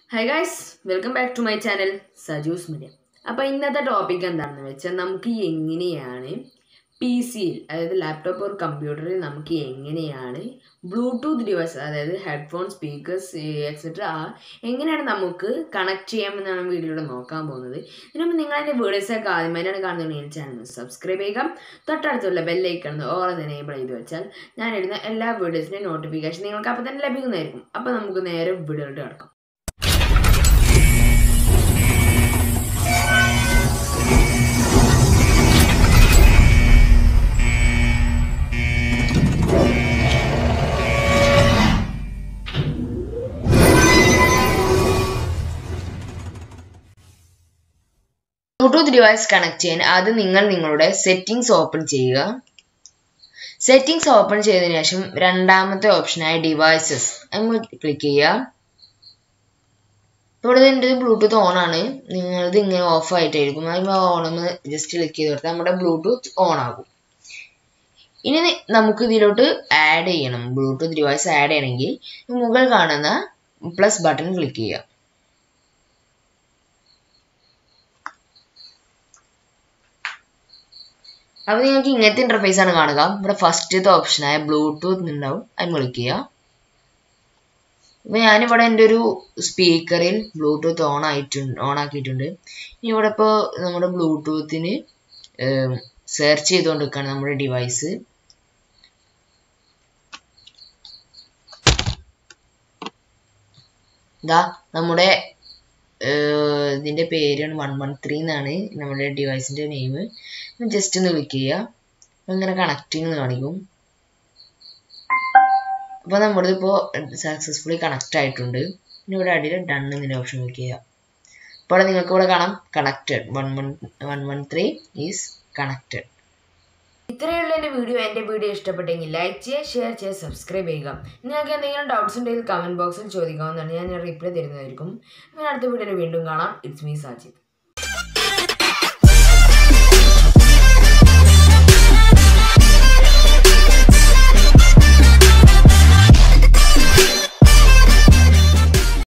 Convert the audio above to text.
hi guys welcome back to my channel Saju's media അപ്പോൾ ഇന്നത്തെ topic എന്താണെന്ന് വെച്ചാൽ നമുക്ക് എങ്ങനെയാണ് പി സിയിൽ അതായത് ലാപ്ടോപ്പ് ഓർ കമ്പ്യൂട്ടറിൽ നമുക്ക് എങ്ങനെയാണ് ബ്ലൂടൂത്ത് ഡിവൈസ് അതായത് ഹെഡ്ഫോൺ സ്പീക്കേഴ്സ് എക്സെട്ര എങ്ങനെയാണ് നമുക്ക് കണക്ട് ചെയ്യാമെന്നാണ് വീഡിയോയിലൂടെ നോക്കാൻ പോകുന്നത് ഇതിനുമ്പോൾ നിങ്ങൾ എൻ്റെ വീഡിയോസൊക്കെ ആദ്യമായിട്ടാണ് കാണുന്നുണ്ടെങ്കിൽ ചാനൽ സബ്സ്ക്രൈബ് ചെയ്യുക തൊട്ടടുത്തുള്ള ബെല്ലൈക്കൺ ഓർ എനേബിൾ ചെയ്ത് വെച്ചാൽ ഞാൻ ഇടുന്ന എല്ലാ വീഡിയോസിൻ്റെയും നോട്ടിഫിക്കേഷൻ നിങ്ങൾക്ക് അപ്പോൾ തന്നെ ലഭിക്കുന്നതായിരിക്കും അപ്പോൾ നമുക്ക് നേരെ വീഡിയോയിലോട്ട് കിടക്കാം ബ്ലൂടൂത്ത് ഡിവൈസ് കണക്ട് ചെയ്യാൻ ആദ്യം നിങ്ങൾ നിങ്ങളുടെ സെറ്റിംഗ്സ് ഓപ്പൺ ചെയ്യുക സെറ്റിംഗ്സ് ഓപ്പൺ ചെയ്തതിനു ശേഷം രണ്ടാമത്തെ ഓപ്ഷനായ ഡിവൈസസ് നമ്മൾ ക്ലിക്ക് ചെയ്യുക ഇവിടെ എൻ്റെ ബ്ലൂടൂത്ത് ഓൺ ആണ് നിങ്ങളത് ഇങ്ങനെ ഓഫ് ആയിട്ടായിരിക്കും അതിന് ഓൺ ഒന്ന് ജസ്റ്റ് ക്ലിക്ക് ചെയ്ത് കൊടുത്താൽ നമ്മുടെ ബ്ലൂടൂത്ത് ഓൺ ആകും ഇനി നമുക്ക് ഇതിലോട്ട് ആഡ് ചെയ്യണം ബ്ലൂടൂത്ത് ഡിവൈസ് ആഡ് ചെയ്യണമെങ്കിൽ മുകളിൽ കാണുന്ന പ്ലസ് ബട്ടൺ ക്ലിക്ക് ചെയ്യുക അപ്പോൾ നിങ്ങൾക്ക് ഇങ്ങനത്തെ ഇന്റർഫേസ് ആണ് കാണുക ഇവിടെ ഫസ്റ്റത്തെ ഓപ്ഷനായ ബ്ലൂടൂത്ത് ഉണ്ടാവും അത് ക്ലിക്ക് ചെയ്യുക അപ്പോൾ ഞാനിവിടെ എൻ്റെ ഒരു സ്പീക്കറിൽ ബ്ലൂടൂത്ത് ഓൺ ആയിട്ടുണ്ട് ഓൺ ആക്കിയിട്ടുണ്ട് ഇനി ഇവിടെ ഇപ്പോൾ നമ്മുടെ ബ്ലൂടൂത്തിന് സെർച്ച് ചെയ്തുകൊണ്ട് നിൽക്കുകയാണ് നമ്മുടെ ഡിവൈസ് ഇതാ നമ്മുടെ ഇതിൻ്റെ പേരാണ് വൺ വൺ ത്രീ എന്നാണ് നമ്മുടെ ഡിവൈസിൻ്റെ നെയിം ജസ്റ്റ് ഒന്ന് ക്ലിക്ക് ചെയ്യുക ഇങ്ങനെ കണക്റ്റിംഗ് എന്ന് കാണിക്കും അപ്പോൾ നമ്മുടെ ഇപ്പോൾ സക്സസ്ഫുള്ളി കണക്റ്റ് ആയിട്ടുണ്ട് ഇനി ഇവിടെ അടിയിൽ ഡൺ എന്നതിൻ്റെ ഓപ്ഷൻ ക്ലിക്ക് ചെയ്യുക അപ്പോൾ നിങ്ങൾക്ക് ഇവിടെ കാണാം connected one one one one three is connected ഇത്രയുള്ള എൻ്റെ വീഡിയോ എൻ്റെ വീഡിയോ ഇഷ്ടപ്പെട്ടെങ്കിൽ ലൈക്ക് ചെയ്യുക ഷെയർ ചെയ്യുക സബ്സ്ക്രൈബ് ചെയ്യുക നിങ്ങൾക്ക് എന്തെങ്കിലും ഡൗട്ട്സ് ഉണ്ടെങ്കിൽ കമൻറ്റ് ബോക്സിൽ ചോദിക്കാവുന്നതാണ് ഞാൻ റിപ്ലൈ തരുന്നതായിരിക്കും അങ്ങനെ അടുത്ത വീഡിയോയിൽ വീണ്ടും കാണാം ഇറ്റ്സ് മീ സാജിദ്